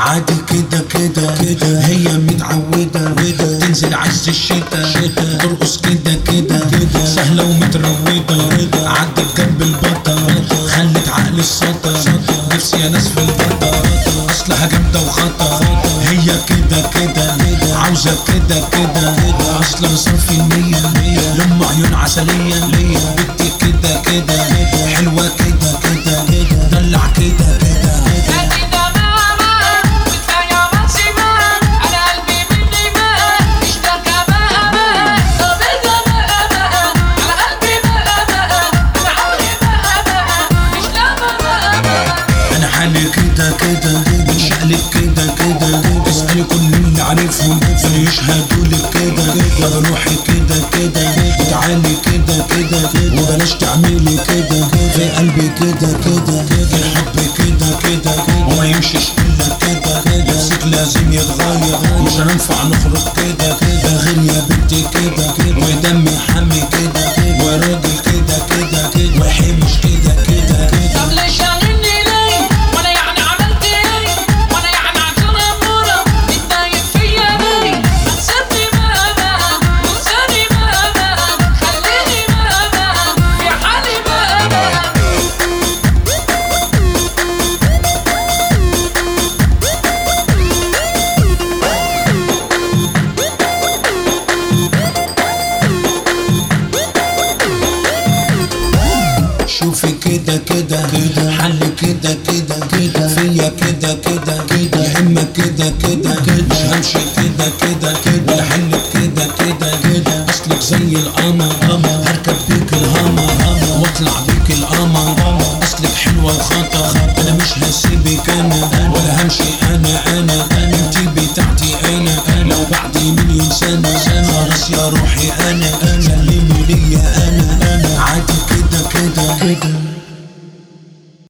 عادي كده كده كده هي متعودة تنزل عز الشتا ترقص كده كده كده سهلة ومتروضة عدت جنب البطل خلت عقل السطر نفسي يا ناس في البطل اصلها جامدة وخطر هي كده كده عاوزة كده كده اصلا صافي النية لم عيون عسلية بنتي كده كده حلوة كده كده دلع كده كده هاتي ده بقى وكفاية بس بقى أنا قلبي مني بقى اشتكى بقى بقى طب ده بقى بقى على قلبي بقى بقى أنا عمري بقى بقى مش لما بقى بقى انا حالي كده كده بنشقلب كده كده اسألي كل اللي عارفهم اللي يشهدوا لك كده يا روحي كده كده تعالي كده كده وبلاش تعملي كده في قلبي كده كده الحب كده كده وما يمشيش الا كده نفسك لازم يتغير مش هننفع نخرج كده ده غير يا بنتي كده ودمي حامي كده وراجل كده كده وحمش كده كده طب كده ليش شاغلني ليه وأنا يعني عملت إيه وأنا يعني عشان أمورة متضايق فيا ليه ما تسيبني بقى بقى وتسيبني بقى بقى خليني بقى بقى في حالي بقى بقى شوفي كده كده كده حل كده كده كده فيا كده كده كده يا اما كده كده كده مش همشي كده كده كده ولا حل كده كده كده اصلك زي القمر هركب بيك الهمر واطلع بيك القمر اصلك حلوه وخطر انا مش هسيبك انا ولا همشي انا انا انتي بتاعتي انا انا وبعد مليون سنه خلاص يا روحي انا انا سلمي ليا انا انا عادي كده كده كده